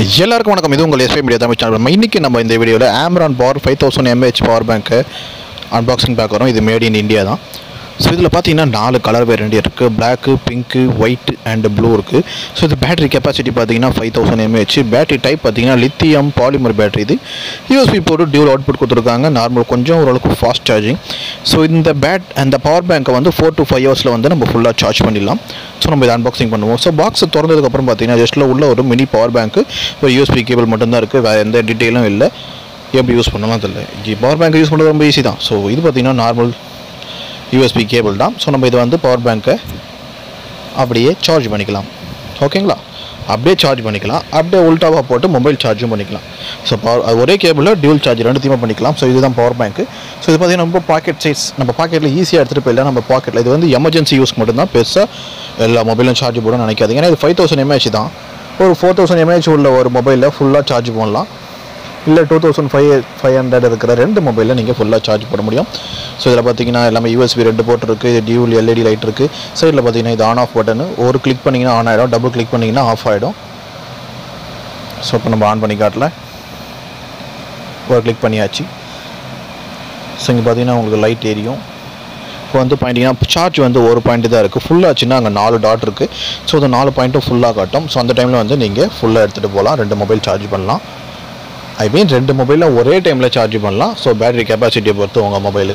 எல்லாருக்கும் வணக்கம் இது உங்கள் எஸ்பி மீடியா தமிழ் சேனல் இன்னைக்கு நம்ம இந்த வீடியோவில் Ambrane power five thousand mAh power bank unboxing பார்க்குறோம் இது மேட் இன் இந்தியா தான் ஸோ இதில் பார்த்தீங்கன்னா நாலு கலர் வேரியண்ட் இருக்குது black pink white and blue இருக்குது ஸோ இது பேட்டரி கெப்பாசிட்டி பார்த்தீங்கன்னா five thousand mAh battery type பார்த்தீங்கன்னா லித்தியம் பாலிமர் பேட்டரி இது யூஎஸ்பி போட்டு டியூல் அவுட்புட் கொடுத்துருக்காங்க நார்மல் கொஞ்சம் ஓரளவுக்கு ஃபாஸ்ட் சார்ஜிங் ஸோ இந்த பேட் அந்த பவர் பேங்க்கை வந்து ஃபோர் to ஃபைவ் ஹவர்ஸில் வந்து நம்ம ஃபுல்லாக சார்ஜ் பண்ணிடலாம் ஸோ நம்ம இதை அன்பாக்சிங் பண்ணுவோம் ஸோ பாக்ஸ் திறந்ததுக்கப்புறம் பார்த்தீங்கன்னா ஜஸ்ட்டில் உள்ள ஒரு மினி பவர் பேங்க்கு ஒரு யூஎஸ்பி கேபிள் மட்டும்தான் இருக்குது வேறு எந்த டீட்டெயிலும் இல்லை எப்படி யூஸ் பண்ணலாம் தெரியல பவர் பேங்க் யூஸ் பண்ணுறது ரொம்ப ஈஸி தான் ஸோ இது பார்த்தீங்கன்னா நார்மல் யூஎஸ்பி கேபிள் தான் ஸோ நம்ம இதை வந்து பவர் பேங்க்கை அப்படியே சார்ஜ் பண்ணிக்கலாம் ஓகேங்களா அப்படியே சார்ஜ் பண்ணிக்கலாம் அப்படியே உல்டாவாக போட்டு மொபைல் சார்ஜும் பண்ணிக்கலாம் ஸோ பவர் ஒரே கேபிளில் டியூல் சார்ஜ் ரெண்டுத்தையுமே பண்ணிக்கலாம் ஸோ இதுதான் பவர் பேங்க்கு ஸோ இது பார்த்தீங்கன்னா ரொம்ப பாக்கெட் சைஸ் நம்ம பாக்கெட்டில் ஈஸியாக எடுத்துகிட்டு போயிடலாம் நம்ம பாக்கெட்டில் இது வந்து எமர்ஜென்சி யூஸ் மட்டும்தான் பெருசாக எல்லா மொபைலும் சார்ஜ் போட நினைக்காதீங்க ஏன்னா இது ஃபைவ் தௌசண்ட் எம்ஏஹெச் தான் ஒரு ஃபோர் தௌசண்ட் எம்ஏஹெச் உள்ள ஒரு மொபைலில் ஃபுல்லாக சார்ஜ் பண்ணலாம் இல்லை two thousand five five hundred இருக்கிற ரெண்டு மொபைலில் நீங்கள் ஃபுல்லாக சார்ஜ் போட முடியும் ஸோ இதில் பார்த்தீங்கன்னா எல்லாமே யூஎஸ்பி ரெண்டு போர்ட் இருக்குது இது டியூல் எல்இடி லைட் இருக்குது சைடில் பார்த்தீங்கன்னா இது ஆன் ஆஃப் பட்டன் ஒரு கிளிக் பண்ணிங்கன்னா ஆன் ஆகிடும் டபுள் கிளிக் பண்ணிங்கன்னா ஆஃப் ஆகிடும் ஸோ இப்போ நம்ம ஆன் பண்ணி காட்டல ஒரு கிளிக் பண்ணியாச்சு ஸோ இங்கே பார்த்தீங்கன்னா உங்களுக்கு லைட் எரியும் இப்போ வந்து பாயிண்டிங்கன்னா சார்ஜ் வந்து ஒரு பாயிண்ட் தான் இருக்குது ஃபுல்லாச்சுன்னா அங்கே நாலு டாட் இருக்குது ஸோ அந்த நாலு பாயிண்ட்டும் ஃபுல்லாக காட்டும் ஸோ அந்த டைமில் வந்து நீங்கள் ஃபுல்லாக எடுத்துகிட்டு போகலாம் ரெண்டு மொபைல் சார்ஜ் பண்ணலாம் ஐ மீன் ரெண்டு மொபைலில் ஒரே டைமில் சார்ஜ் பண்ணலாம் ஸோ பேட்டரி கெப்பாசிட்டியை பொறுத்து உங்கள் மொபைலு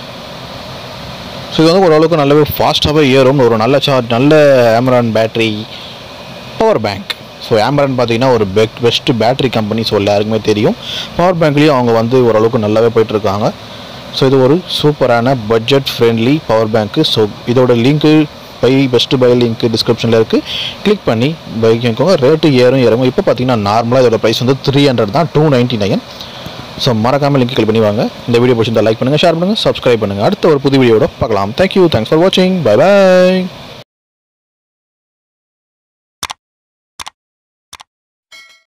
ஸோ இது வந்து ஓரளவுக்கு நல்லாவே ஃபாஸ்ட்டாகவே ஏறும் ஒரு நல்ல சார்ஜ் நல்ல Ambrane battery power bank so Ambrane பார்த்தீங்கன்னா ஒரு பெக் பெஸ்ட்டு பேட்டரி கம்பெனி ஸோ எல்லாருக்குமே தெரியும் பவர் பேங்க்லேயும் அவங்க வந்து ஓரளவுக்கு நல்லாவே போயிட்டுருக்காங்க ஸோ இது ஒரு சூப்பரான budget friendly power bank so இதோட link buy best buy link டிஸ்கிரிப்ஷனில் இருக்குது கிளிக் பண்ணி பைக் வாங்கிக்கோங்க ரேட்டு ஏறும் இறங்கும் இப்போ பார்த்தீங்கன்னா நார்மலாக இதோட ப்ரைஸ் வந்து த்ரீ ஹண்ட்ரட் தான் டூ நைன்ட்டி நைன் ஸோ மறக்காமல் லிங்க் கிளிக் பண்ணி வாங்க இந்த வீடியோ பிடிச்சிருந்தா லைக் பண்ணுங்கள் ஷேர் பண்ணுங்கள் சப்ஸ்கிரைப் பண்ணுங்கள் அடுத்த ஒரு புது வீடியோட பார்க்கலாம் தேங்க்யூ தேங்க்ஸ் ஃபார் வாட்சிங் பை பாய்